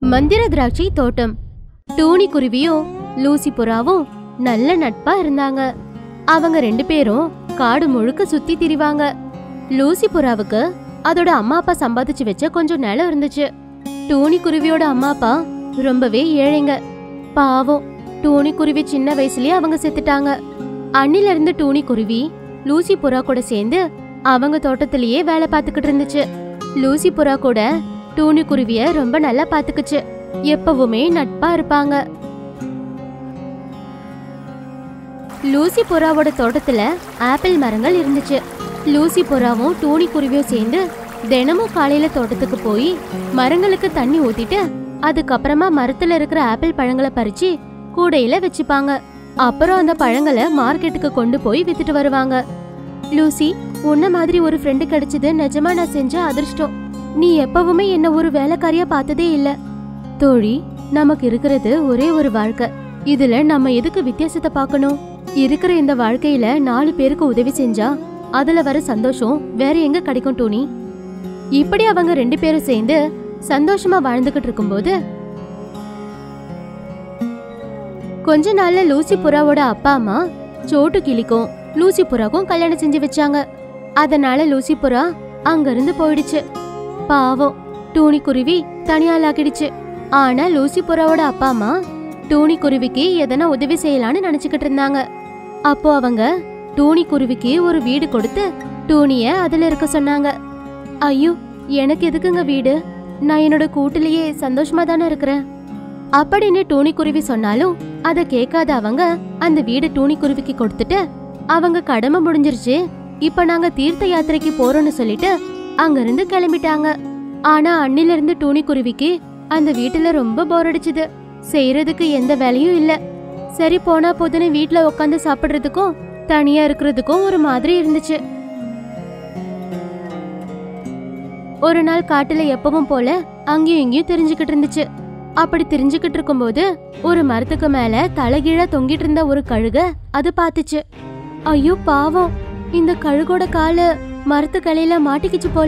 மந்திர திராட்சை தோட்டம் டூனி குருவியும் லூசி புறாவும் நல்ல நட்பா இருந்தாங்க அவங்க ரெண்டு பேரும் காடு முழுக்க சுத்தி திரிவாங்க லூசி புறாவுக்கு அதோட அம்மா அப்பா சம்பாதிச்சு வச்ச கொஞ்சம் நிலம் இருந்துச்சு டூனி குருவியோட அம்மா அப்பா ரொம்பவே ஏழைங்க பாவம் டூனி குருவி சின்ன வயசுலயே அவங்க செத்துட்டாங்க அன்னில இருந்து டூனி குருவி லூசி புறா கூட சேர்ந்து அவங்க தோட்டத்திலேயே வேலை பார்த்துக்கிட்டு இருந்துச்சு லூசி புறா கூட டூனி குருவிய ரொம்ப நல்லா பாத்துக்குச்சு எப்பவுமே நட்பா இருப்பாங்க லூசி புறாவோட தோட்டத்துல ஆப்பிள் மரங்கள் இருந்துச்சு லூசி புறாவும் டூனி குருவியும் சேர்ந்து தினமும் காலையில தோட்டத்துக்கு போய் மரங்களுக்கு தண்ணி ஊத்திட்டு அதுக்கப்புறமா மரத்துல இருக்கிற ஆப்பிள் பழங்களை பறிச்சு கூடையில வச்சுப்பாங்க அப்புறம் அந்த பழங்களை மார்க்கெட்டுக்கு கொண்டு போய் வித்துட்டு வருவாங்க லூசி உன்ன மாதிரி ஒரு ஃப்ரெண்டு கிடைச்சது நிஜமா நான் செஞ்ச அதிர்ஷ்டம் நீ எப்பவுமே என்ன ஒரு வேலைக்காரியா பார்த்ததே இல்ல தோழி நமக்கு இருக்கிறது ஒரே ஒரு வாழ்க்கை இதுல நம்ம எதுக்கு வித்தியாசத்தை பார்க்கணும் இருக்கிற இந்த வாழ்க்கையில நாலு பேருக்கு உதவி செஞ்சா அதுல வர சந்தோஷம் வேற எங்க கிடைக்கும் டோனி இப்படி அவங்க ரெண்டு பேரும் சேர்ந்து சந்தோஷமா வாழ்ந்துகிட்டு இருக்கும்போது கொஞ்ச நாள்ல லூசி புறாவோட அப்பா அம்மா சோட்டு கிளிக்கும் லூசி புறாக்கும் கல்யாணம் செஞ்சு வச்சாங்க அதனால லூசி புறா அங்கிருந்து போயிடுச்சு பாவம் டூனி குருவி தனியாளாக்கிடுச்சு ஆனா லூசி புறாவோட அப்பா அம்மா டூனி குருவிக்கு எதனா உதவி செய்யலான்னு நினைச்சுக்கிட்டு இருந்தாங்க அப்போ அவங்க டூனி குருவிக்கு ஒரு வீடு கொடுத்து டூனிய அதுல இருக்க சொன்னாங்க ஐயோ எனக்கு எதுக்குங்க வீடு நான் என்னோட கூட்டிலேயே சந்தோஷமா தானே இருக்கிறேன் அப்படின்னு டூனி குருவி சொன்னாலும் அதை கேட்காத அவங்க அந்த வீடு டூனி குருவிக்கு கொடுத்துட்டு அவங்க கடமை முடிஞ்சிருச்சு இப்ப நாங்க தீர்த்த யாத்திரைக்கு போறோம்னு சொல்லிட்டு அங்கிருந்து கிளம்பிட்டாங்க ஆனா அன்னில இருந்து டூனி குருவிக்கு அந்த வீட்டுல ரொம்ப போர் அடிச்சுது செய்யறதுக்கு எந்த வேலையும் இல்ல சரி போனா போதுன்னு வீட்ல உட்காந்து சாப்பிடுறதுக்கும் தனியா இருக்கிறதுக்கும் ஒரு மாதிரி இருந்துச்சு ஒரு நாள் காட்டுல எப்பவும் போல அங்கேயும் இங்கேயும் தெரிஞ்சுக்கிட்டு இருந்துச்சு அப்படி தெரிஞ்சுக்கிட்டு இருக்கும்போது ஒரு மரத்துக்கு மேல தலைகீழா தொங்கிட்டு இருந்த ஒரு கழுக அது பாத்துச்சு ஐயோ பாவம் இந்த கழுகோட காலு மரத்து கலையில மாட்டிக்கிச்சு போல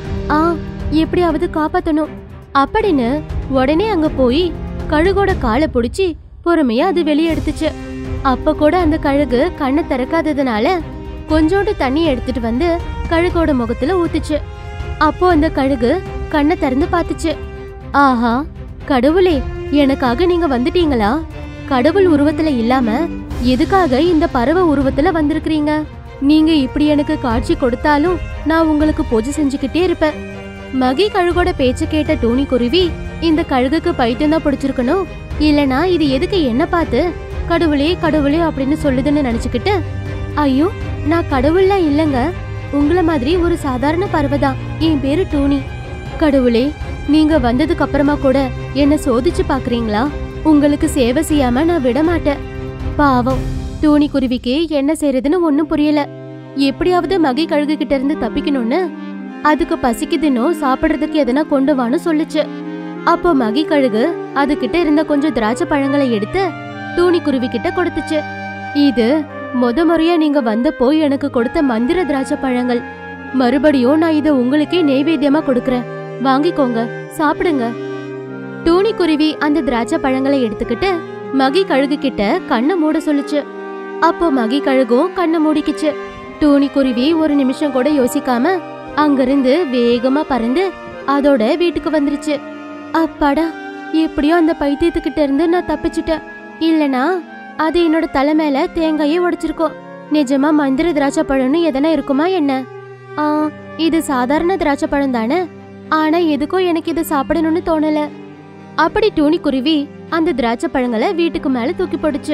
ஆ எப்படியாவது காப்பாத்தணும் அப்படின்னு உடனே அங்க போய் கழுகோட காலை புடிச்சு பொறுமையா அது வெளியே எடுத்துச்சு அப்ப கூட அந்த கழுகு கண்ணை திறக்காததுனால கொஞ்சோண்டு தண்ணி எடுத்துட்டு வந்து கழுகோட முகத்துல ஊத்துச்சு அப்போ அந்த கழுகு கண்ணை திறந்து பார்த்துச்சு ஆஹா கடவுளே எனக்காக நீங்க வந்துட்டீங்களா கடவுள் உருவத்துல இல்லாம எதுக்காக இந்த பறவை உருவத்துல வந்திருக்கிறீங்க நீங்க இப்படி எனக்கு காட்சி கொடுத்தாலும் நான் உங்களுக்கு பூஜை செஞ்சுக்கிட்டே இருப்பேன் மகி கழுகோட பேச்சு கேட்ட டோனி குருவி இந்த கழுகுக்கு பைத்தியம் தான் பிடிச்சிருக்கணும் இல்லனா இது எதுக்கு என்ன பார்த்து கடவுளே கடவுளே அப்படின்னு சொல்லுதுன்னு நினைச்சுக்கிட்டு ஐயோ நான் கடவுள்லாம் இல்லைங்க உங்கள மாதிரி ஒரு சாதாரண பறவை தான் என் பேரு டோனி கடவுளே நீங்க வந்ததுக்கு அப்புறமா கூட என்ன சோதிச்சு பாக்குறீங்களா உங்களுக்கு சேவை செய்யாம நான் விட மாட்டேன் பாவம் டோனி குருவிக்கு என்ன செய்யறதுன்னு ஒண்ணும் புரியல எப்படியாவது மகை கழுகு கிட்ட இருந்து தப்பிக்கணும்னு அதுக்கு பசிக்குதுன்னு சாப்பிடுறதுக்கு எதனா கொண்டு வான்னு சொல்லுச்சு அப்போ மகி கழுகு அதுகிட்ட இருந்த கொஞ்சம் திராட்சை பழங்களை எடுத்து டூனி குருவி கிட்ட கொடுத்துச்சு இது முத முறையா நீங்க வந்தப்போ எனக்கு கொடுத்த மந்திர திராட்சை பழங்கள் மறுபடியும் நான் இதை உங்களுக்கே நெய்வேத்தியமா கொடுக்கறேன் வாங்கிக்கோங்க சாப்பிடுங்க டூனி குருவி அந்த திராட்சை பழங்களை எடுத்துக்கிட்டு மகி கழுகு கிட்ட கண்ணை மூட சொல்லுச்சு அப்போ மகி கழுகும் கண்ணை மூடிக்குச்சு டூனி குருவி ஒரு நிமிஷம் கூட யோசிக்காம அங்கிருந்து வேகமா பறந்து அதோட வீட்டுக்கு வந்துருச்சு அப்பாடா எப்படியோ அந்த பைத்தியத்துக்கிட்ட இருந்து நான் தப்பிச்சிட்டேன் இல்லனா அது என்னோட தலை மேல தேங்காயே உடைச்சிருக்கோம் நிஜமா மந்திர திராட்சை பழம்னு எதனா இருக்குமா என்ன ஆ இது சாதாரண திராட்சை பழம் தானே ஆனா எதுக்கோ எனக்கு இது சாப்பிடணும்னு தோணல அப்படி டூனி குருவி அந்த திராட்சை பழங்களை வீட்டுக்கு மேல தூக்கி போடுச்சு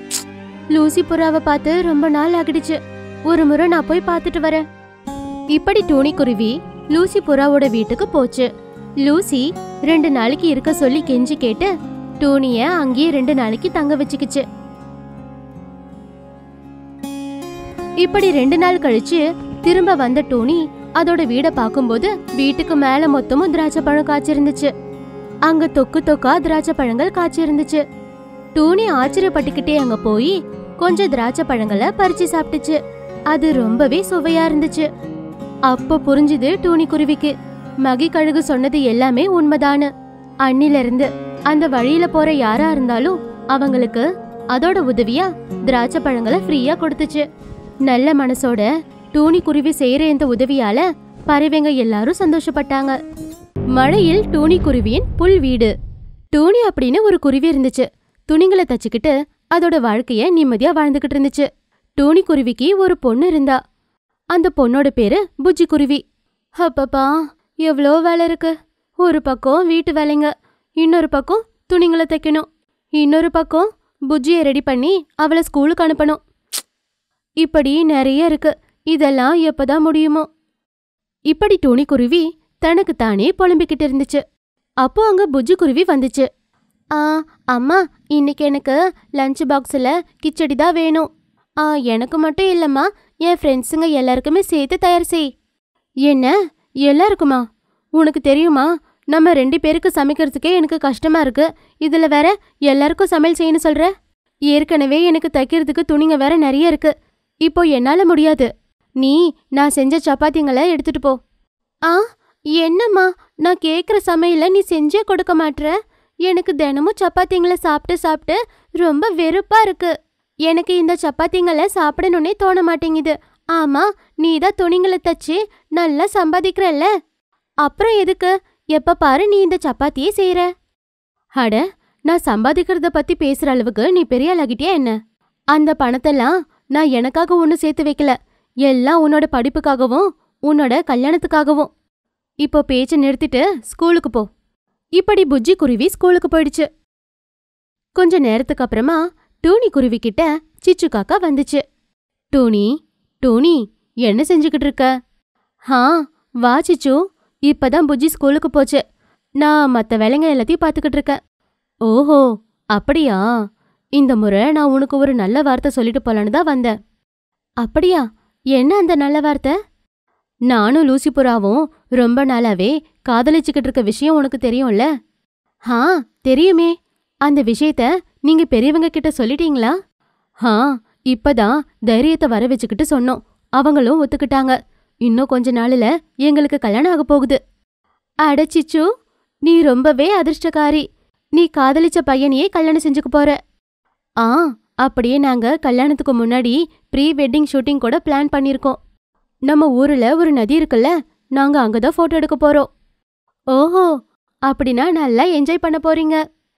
லூசி புறாவை பார்த்து ரொம்ப நாள் ஆகிடுச்சு ஒரு முறை நான் போய் பார்த்துட்டு வரேன் இப்படி டூனி குருவி லூசி புறாவோட வீட்டுக்கு போச்சு லூசி ரெண்டு நாளைக்கு இருக்க சொல்லி கெஞ்சி கேட்டு டோனிய அங்கேயே ரெண்டு நாளைக்கு தங்க வச்சுக்கிச்சு இப்படி ரெண்டு நாள் கழிச்சு திரும்ப வந்த டோனி அதோட வீட பார்க்கும்போது வீட்டுக்கு மேல மொத்தமும் திராட்சை பழம் காய்ச்சிருந்துச்சு அங்க தொக்கு தொக்கா திராட்சை பழங்கள் காய்ச்சிருந்துச்சு டோனி ஆச்சரியப்பட்டுக்கிட்டே அங்க போய் கொஞ்சம் திராட்சை பழங்களை பறிச்சு சாப்பிட்டுச்சு அது ரொம்பவே சுவையா இருந்துச்சு அப்ப புரிஞ்சுது டூனி குருவிக்கு மகி கழுகு சொன்னது எல்லாமே உண்மைதானு அன்னில இருந்து அந்த வழியில போற யாரா இருந்தாலும் அவங்களுக்கு அதோட உதவியா திராட்சை பழங்களை ஃப்ரீயா கொடுத்துச்சு நல்ல மனசோட டூனி குருவி செய்யற இந்த உதவியால பறவைங்க எல்லாரும் சந்தோஷப்பட்டாங்க மழையில் டூனி குருவியின் புல் வீடு டூனி அப்படின்னு ஒரு குருவி இருந்துச்சு துணிங்களை தச்சுக்கிட்டு அதோட வாழ்க்கைய நிம்மதியா வாழ்ந்துகிட்டு இருந்துச்சு டூனி குருவிக்கு ஒரு பொண்ணு இருந்தா அந்த பொண்ணோட பேரு புஜ்ஜி குருவி அப்பப்பா எவ்வளோ வேலை இருக்கு ஒரு பக்கம் வீட்டு வேலைங்க இன்னொரு பக்கம் துணிங்களை தைக்கணும் இன்னொரு பக்கம் புஜ்ஜியை ரெடி பண்ணி அவளை ஸ்கூலுக்கு அனுப்பணும் ப்ச். இப்படி நிறைய இருக்கு இதெல்லாம் எப்பதான் முடியுமோ இப்படி டூனி குருவி தனக்கு தானே புலம்பிக்கிட்டு இருந்துச்சு அப்போ அங்க புஜ்ஜி குருவி வந்துச்சு ஆ அம்மா இன்னைக்கு எனக்கு லஞ்ச் பாக்ஸில் கிச்சடி தான் வேணும் ஆ எனக்கு மட்டும் இல்லைம்மா என் ஃப்ரெண்ட்ஸுங்க எல்லாருக்குமே சேர்த்து தயார் செய் என்ன எல்லாருக்குமா உனக்கு தெரியுமா நம்ம ரெண்டு பேருக்கு சமைக்கிறதுக்கே எனக்கு கஷ்டமா இருக்கு இதுல வேற எல்லாருக்கும் சமையல் செய்யணும் சொல்ற ஏற்கனவே எனக்கு தைக்கிறதுக்கு துணிங்க வேற நிறைய இருக்கு இப்போ என்னால முடியாது நீ நான் செஞ்ச சப்பாத்திங்களை எடுத்துட்டு போ ஆ என்னம்மா நான் கேக்குற சமையல நீ செஞ்சே கொடுக்க மாட்ற எனக்கு தினமும் சப்பாத்திங்களை சாப்பிட்டு சாப்பிட்டு ரொம்ப வெறுப்பா இருக்கு எனக்கு இந்த சப்பாத்திங்களை சாப்பிடணும்னே தோண மாட்டேங்குது ஆமா நீ தான் துணிங்களை தச்சு நல்லா சம்பாதிக்கிறல்ல அப்புறம் எதுக்கு எப்ப பாரு நீ இந்த சப்பாத்தியே செய்யற அட நான் சம்பாதிக்கிறத பத்தி பேசுற அளவுக்கு நீ பெரிய ஆளாகிட்டியா என்ன அந்த பணத்தெல்லாம் நான் எனக்காக ஒண்ணு சேர்த்து வைக்கல எல்லாம் உன்னோட படிப்புக்காகவும் உன்னோட கல்யாணத்துக்காகவும் இப்போ பேச்ச நிறுத்திட்டு ஸ்கூலுக்கு போ இப்படி புஜ்ஜி குருவி ஸ்கூலுக்கு போயிடுச்சு கொஞ்ச நேரத்துக்கு அப்புறமா டூனி குருவி கிட்ட சிச்சு காக்கா வந்துச்சு டூனி டூனி என்ன செஞ்சுக்கிட்டு இருக்க ஹா வா சிச்சு இப்பதான் புஜ்ஜி ஸ்கூலுக்கு போச்சு நான் மத்த வேலைங்க எல்லாத்தையும் பார்த்துக்கிட்டு இருக்கேன் ஓஹோ அப்படியா இந்த முறை நான் உனக்கு ஒரு நல்ல வார்த்தை சொல்லிட்டு போலான்னு தான் வந்தேன் அப்படியா என்ன அந்த நல்ல வார்த்தை நானும் லூசி புறாவும் ரொம்ப நாளாவே காதலிச்சுக்கிட்டு இருக்க விஷயம் உனக்கு தெரியும்ல ஹா தெரியுமே அந்த விஷயத்த நீங்க பெரியவங்க கிட்ட சொல்லிட்டீங்களா ஹா இப்பதான் தைரியத்தை வர வச்சுக்கிட்டு சொன்னோம் அவங்களும் ஒத்துக்கிட்டாங்க இன்னும் கொஞ்ச நாள்ல எங்களுக்கு கல்யாணம் ஆக போகுது அடச்சிச்சு நீ ரொம்பவே அதிர்ஷ்டக்காரி நீ காதலிச்ச பையனையே கல்யாணம் செஞ்சுக்க போற ஆ அப்படியே நாங்க கல்யாணத்துக்கு முன்னாடி ப்ரீ வெட்டிங் ஷூட்டிங் கூட பிளான் பண்ணிருக்கோம் நம்ம ஊர்ல ஒரு நதி இருக்குல்ல நாங்க அங்கதான் போட்டோ எடுக்க போறோம் ஓஹோ அப்படின்னா நல்லா என்ஜாய் பண்ண போறீங்க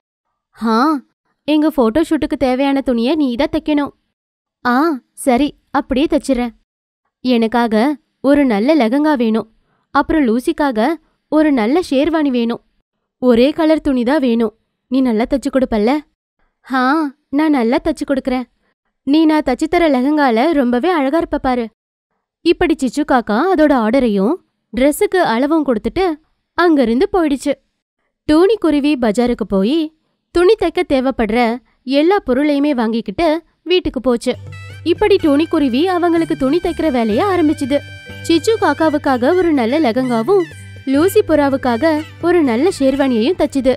ஹா எங்க போட்டோ ஷூட்டுக்கு தேவையான துணியை நீ தான் தைக்கணும் ஆ சரி அப்படியே தச்சிடுறேன் எனக்காக ஒரு நல்ல லெகங்கா வேணும் அப்புறம் லூசிக்காக ஒரு நல்ல ஷேர்வாணி வேணும் ஒரே கலர் துணி தான் வேணும் நீ நல்லா தச்சு கொடுப்பல்ல ஹா நான் நல்லா தச்சு கொடுக்கறேன் நீ நான் தச்சு தர லெஹங்கால ரொம்பவே அழகா இருப்ப பாரு இப்படி சிச்சு காக்கா அதோட ஆர்டரையும் ட்ரெஸ்ஸுக்கு அளவும் கொடுத்துட்டு அங்கிருந்து போயிடுச்சு டூனி குருவி பஜாருக்கு போய் துணி தைக்க தேவைப்படுற எல்லா பொருளையுமே வாங்கிக்கிட்டு வீட்டுக்கு போச்சு இப்படி டூனி குருவி அவங்களுக்கு துணி தைக்கிற வேலைய ஆரம்பிச்சுது சிச்சு காக்காவுக்காக ஒரு நல்ல லெகங்காவும் லூசி புறாவுக்காக ஒரு நல்ல ஷேர்வானியையும் தச்சுது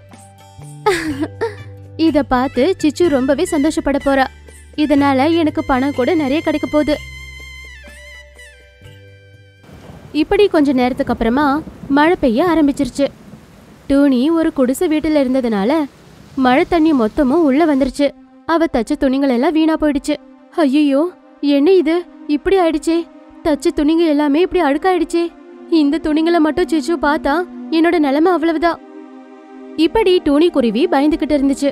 இத பார்த்து சிச்சு ரொம்பவே சந்தோஷப்பட போறா இதனால எனக்கு பணம் கூட நிறைய கிடைக்க போகுது இப்படி கொஞ்ச நேரத்துக்கு அப்புறமா மழை பெய்ய ஆரம்பிச்சிருச்சு டூனி ஒரு குடிசை வீட்டுல இருந்ததுனால மழை தண்ணி மொத்தமும் உள்ள வந்துருச்சு அவ தச்ச துணிகள் எல்லாம் வீணா போயிடுச்சு ஐயோ என்ன இது இப்படி ஆயிடுச்சே தச்ச துணிங்க எல்லாமே இப்படி அழுக்காயிடுச்சே இந்த துணிங்களை மட்டும் சிச்சு பார்த்தா என்னோட நிலைமை அவ்வளவுதான் இப்படி டூனி குருவி பயந்துகிட்டு இருந்துச்சு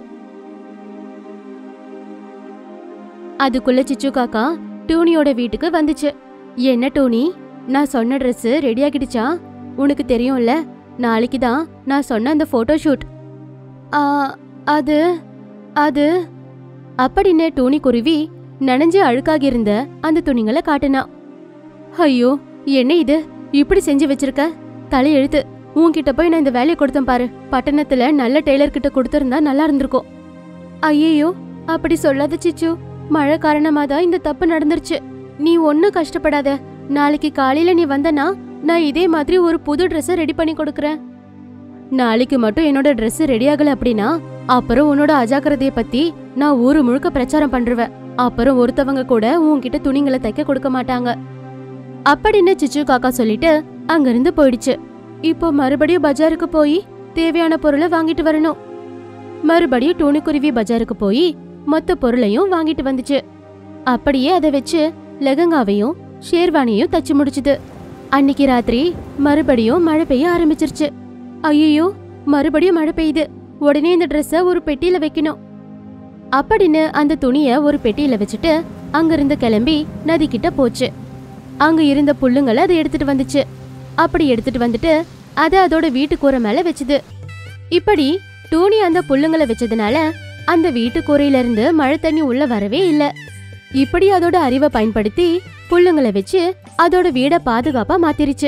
அதுக்குள்ள சிச்சு காக்கா டூனியோட வீட்டுக்கு வந்துச்சு என்ன டூனி நான் சொன்ன Dress ரெடி ஆகிடுச்சா உனக்கு தெரியும்ல நாளைக்கு தான் நான் சொன்ன அந்த போட்டோ ஷூட் ஆ அது அது அப்படின்னு டூனி குருவி நனைஞ்சு அழுக்காகி இருந்த அந்த துணிங்களை காட்டுனா ஐயோ என்ன இது இப்படி செஞ்சு வச்சிருக்க தலையெழுத்து உன்கிட்ட போய் நான் இந்த வேலையை கொடுத்தேன் பாரு பட்டணத்துல நல்ல டெய்லர் கிட்ட கொடுத்திருந்தா நல்லா இருந்திருக்கும் ஐயோ அப்படி சொல்லாத சிச்சு மழை காரணமா தான் இந்த தப்பு நடந்துருச்சு நீ ஒன்னும் கஷ்டப்படாத நாளைக்கு காலையில நீ வந்தனா நான் இதே மாதிரி ஒரு புது Dress-அ ரெடி பண்ணி கொடுக்கறேன் நாளைக்கு மட்டும் என்னோட Dress ரெடி ஆகல அப்படின்னா அப்புறம் உன்னோட அஜாக்கிரதைய பத்தி நான் ஊரு முழுக்க பிரச்சாரம் பண்றேன் அப்புறம் ஒருத்தவங்க கூட உன்கிட்ட துணிங்களை தைக்க கொடுக்க மாட்டாங்க அப்படின்னு சிச்சு காக்கா சொல்லிட்டு அங்கிருந்து போயிடுச்சு இப்போ மறுபடியும் பஜாருக்கு போய் தேவையான பொருளை வாங்கிட்டு வரணும் மறுபடியும் டூனிக்குருவி பஜாருக்கு போய் மொத்த பொருளையும் வாங்கிட்டு வந்துச்சு அப்படியே அதை வச்சு லெகங்காவையும் ஷேர்வானியையும் தச்சு முடிச்சுது அன்னைக்கு ராத்திரி மறுபடியும் மழை பெய்ய ஆரம்பிச்சிருச்சு ஐயோ மறுபடியும் மழை பெய்யுது உடனே இந்த ட்ரெஸ்ஸ ஒரு பெட்டியில வைக்கணும் அப்படின்னு அந்த துணிய ஒரு பெட்டியில வச்சுட்டு அங்கிருந்து கிளம்பி நதி கிட்ட போச்சு அங்க இருந்த புல்லுங்களை அதை எடுத்துட்டு வந்துச்சு அப்படி எடுத்துட்டு வந்துட்டு அதை அதோட வீட்டு கூரை மேல வச்சுது இப்படி டூனி அந்த புல்லுங்களை வச்சதுனால அந்த வீட்டு கூரையில இருந்து மழை தண்ணி உள்ள வரவே இல்ல இப்படி அதோட அறிவை பயன்படுத்தி புல்லுங்களை வச்சு அதோட வீட பாதுகாப்பா மாத்திருச்சு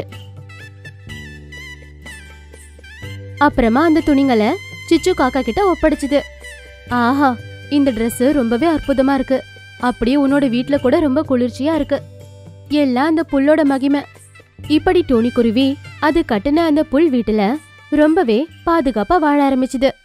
அப்புறமா அந்த துணிங்களை சிச்சு காக்கா கிட்ட ஒப்படைச்சுது ஆஹா இந்த Dress ரொம்பவே அற்புதமா இருக்கு அப்படியே உன்னோட வீட்ல கூட ரொம்ப குளிர்ச்சியா இருக்கு எல்லாம் அந்த புல்லோட மகிமை இப்படி டோனி குருவி அது கட்டுன அந்த புல் வீட்டுல ரொம்பவே பாதுகாப்பா வாழ ஆரம்பிச்சுது